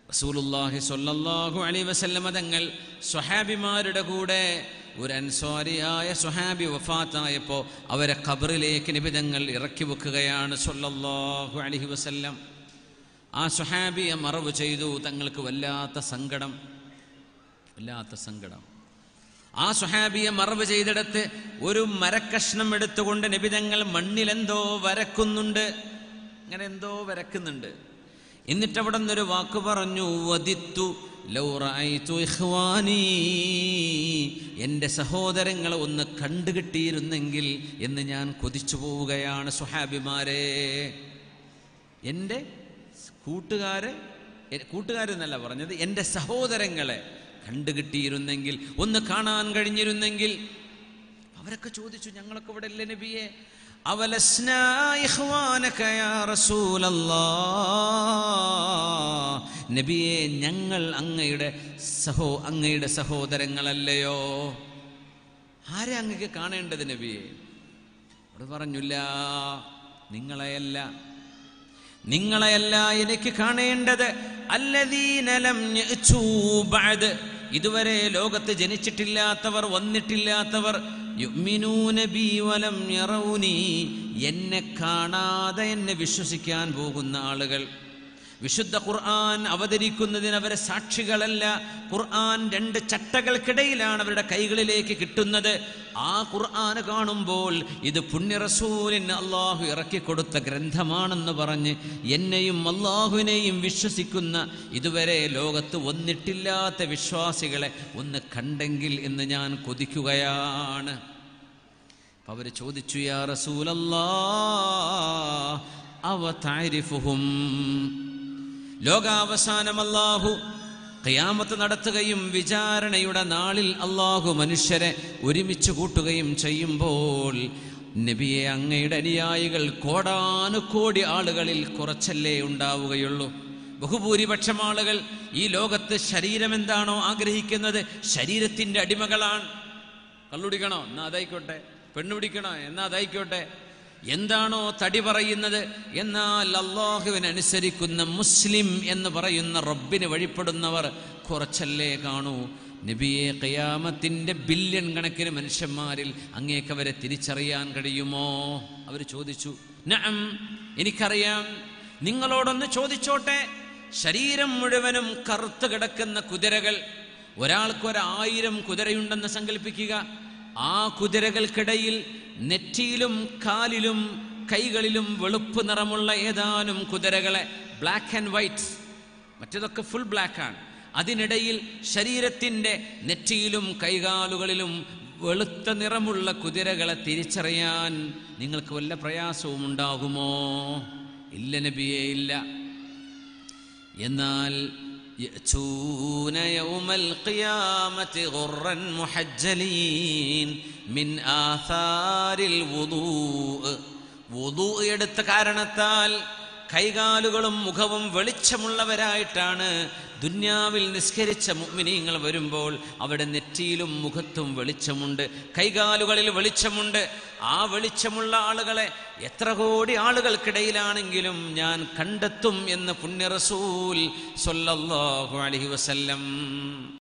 റസൂലുള്ളാഹി സ്വല്ലല്ലാഹു അലൈഹി വസല്ലമ തങ്ങൾ സ്വഹാബിമാരുടെ കൂടെ ഒരു അൻസ്വാരിയായ സ്വഹാബി വഫാത്തായപ്പോൾ അവരെ ഖബറിലേക്ക് നിബിതങ്ങൾ ഇറക്കി വെക്കുകയാണ് സ്വല്ലല്ലാഹു അലൈഹി വസല്ലം ആ സ്വഹാബിയെ മറവ് ചെയ്തു തങ്ങൾക്ക് വല്ലാത്ത സങ്കടം വല്ലാത്ത സങ്കടം ആ സുഹാബിയെ മറവ് ചെയ്തെടുത്ത് ഒരു മരക്കഷ്ണം എടുത്തുകൊണ്ട് നബിതങ്ങൾ മണ്ണിലെന്തോ വരക്കുന്നുണ്ട് അങ്ങനെ എന്തോ വരക്കുന്നുണ്ട് എന്നിട്ട് അവിടെ നിന്നൊരു വാക്ക് പറഞ്ഞു വദിത്തു ലൗ റഅയ്തു ഇഖ്വാനീ എൻ്റെ സഹോദരങ്ങളെ ഒന്ന് കണ്ടുകിട്ടിയിരുന്നെങ്കിൽ എന്ന് ഞാൻ കൊതിച്ചു പോവുകയാണ് സുഹാബിമാരെ എൻ്റെ കൂട്ടുകാരെ എ- കൂട്ടുകാരെന്നല്ല പറഞ്ഞത് എൻ്റെ സഹോദരങ്ങളെ കണ്ടുകിട്ടിയിരുന്നെങ്കിൽ ഒന്ന് കാണാൻ കഴിഞ്ഞിരുന്നെങ്കിൽ അവരൊക്കെ ചോദിച്ചു ഞങ്ങളൊക്കെ ഇവിടെ ഇല്ലേ നബിയെ അവലസ്നാ ഇഖ്വാനക യാ റസൂലല്ലാഹ്. നബിയെ ഞങ്ങൾ അങ്ങയുടെ സഹോ അങ്ങയുടെ സഹോദരങ്ങളല്ലയോ ആരെ അങ്ങക്ക് കാണേണ്ടത് നബിയെ അവിടെ പറഞ്ഞില്ല നിങ്ങളെയല്ല നിങ്ങളെയല്ല എനിക്ക് കാണേണ്ടത് അല്ലദീനലം യഅ്തൂ ബഅദ് ഇതുവരെ ലോകത്ത് ജനിച്ചിട്ടില്ലാത്തവർ വന്നിട്ടില്ലാത്തവർ യുഅ്മിനൂന ബി വലം യറൗനി എന്നെ കാണാതെ എന്നെ വിശ്വസിക്കാൻ പോകുന്ന ആളുകൾ വിശുദ്ധ ഖുർആൻ അവതരിക്കുന്നതിന് അവരെ സാക്ഷികളല്ല ഖുർആൻ രണ്ട് ചട്ടകൾക്കിടയിലാണ് അവരുടെ കൈകളിലേക്ക് കിട്ടുന്നത് ആ ഖുർആൻ കാണുമ്പോൾ ഇത് പുണ്യ റസൂലിന് അള്ളാഹു ഇറക്കിക്കൊടുത്ത ഗ്രന്ഥമാണെന്ന് പറഞ്ഞ് എന്നെയും അള്ളാഹുവിനെയും വിശ്വസിക്കുന്ന ഇതുവരെ ലോകത്ത് വന്നിട്ടില്ലാത്ത വിശ്വാസികളെ ഒന്ന് കണ്ടെങ്കിൽ എന്ന് ഞാൻ കൊതിക്കുകയാണ് അപ്പൊ അവര് ചോദിച്ചു യാ റസൂലല്ലാ അവ താരിഫുഹും ലോകാവസാനം അല്ലാഹു ഖിയാമത്ത് നടത്തുകയും വിചാരണയുടെ നാളിൽ അള്ളാഹു മനുഷ്യരെ ഒരുമിച്ച് കൂട്ടുകയും ചെയ്യുമ്പോൾ നബിയെ അങ്ങയുടെ അനുയായികൾ കോടാനുകോടി ആളുകളിൽ കുറച്ചല്ലേ ഉണ്ടാവുകയുള്ളൂ ബഹുഭൂരിപക്ഷം ആളുകൾ ഈ ലോകത്ത് ശരീരം എന്താണോ ആഗ്രഹിക്കുന്നത് ശരീരത്തിന്റെ അടിമകളാണ് കള്ളുടിക്കണോ എന്നാ അതായിക്കോട്ടെ പെണ്ണുപിടിക്കണോ എന്നാ അതായിക്കോട്ടെ എന്താണോ തടി പറയുന്നത് എന്നാൽ അള്ളാഹുവിനനുസരിക്കുന്ന മുസ്ലിം എന്ന് പറയുന്ന റബ്ബിന് വഴിപ്പെടുന്നവർ കുറച്ചല്ലേ കാണൂ നബിയെ ഖിയാമത്തിന്റെ ബില്യൺ കണക്കിന് മനുഷ്യന്മാരിൽ അങ്ങേക്ക് അവരെ തിരിച്ചറിയാൻ കഴിയുമോ അവർ ചോദിച്ചു നഅം എനിക്കറിയാം നിങ്ങളോടൊന്ന് ചോദിച്ചോട്ടെ ശരീരം മുഴുവനും കറുത്ത് കിടക്കുന്ന കുതിരകൾ ഒരാൾക്കൊരായിരം കുതിരയുണ്ടെന്ന് സങ്കല്പിക്കുക ആ കുതിരകൾക്കിടയിൽ നെറ്റിയിലും കാലിലും കൈകളിലും വെളുപ്പ് നിറമുള്ള ഏതാനും കുതിരകളെ ബ്ലാക്ക് ആൻഡ് വൈറ്റ് മറ്റതൊക്കെ ഫുൾ ബ്ലാക്കാണ് അതിനിടയിൽ ശരീരത്തിൻ്റെ നെറ്റിയിലും കൈകാലുകളിലും വെളുത്ത നിറമുള്ള കുതിരകളെ തിരിച്ചറിയാൻ നിങ്ങൾക്ക് വല്ല പ്രയാസവും ഉണ്ടാകുമോ ഇല്ല നബിയേ ഇല്ല എന്നാൽ يأتون يوم القيامة غرا محجلين من آثار الوضوء വുദൂ എടുത്ത കാരണത്താൽ കൈകാലുകളും മുഖവും വെളിച്ചമുള്ളവരായിട്ടാണ് ദുന്യാവിൽ നിസ്കരിച്ച മുഅ്മിനീങ്ങൾ വരുമ്പോൾ അവിടെ നെറ്റിയിലും മുഖത്തും വെളിച്ചമുണ്ട് കൈകാലുകളിൽ വെളിച്ചമുണ്ട് ആ വെളിച്ചമുള്ള ആളുകളെ എത്ര കോടി ആളുകൾക്കിടയിലാണെങ്കിലും ഞാൻ കണ്ടെത്തും എന്ന് പുണ്യ റസൂൽ സല്ലല്ലാഹു അലൈഹി വസല്ലം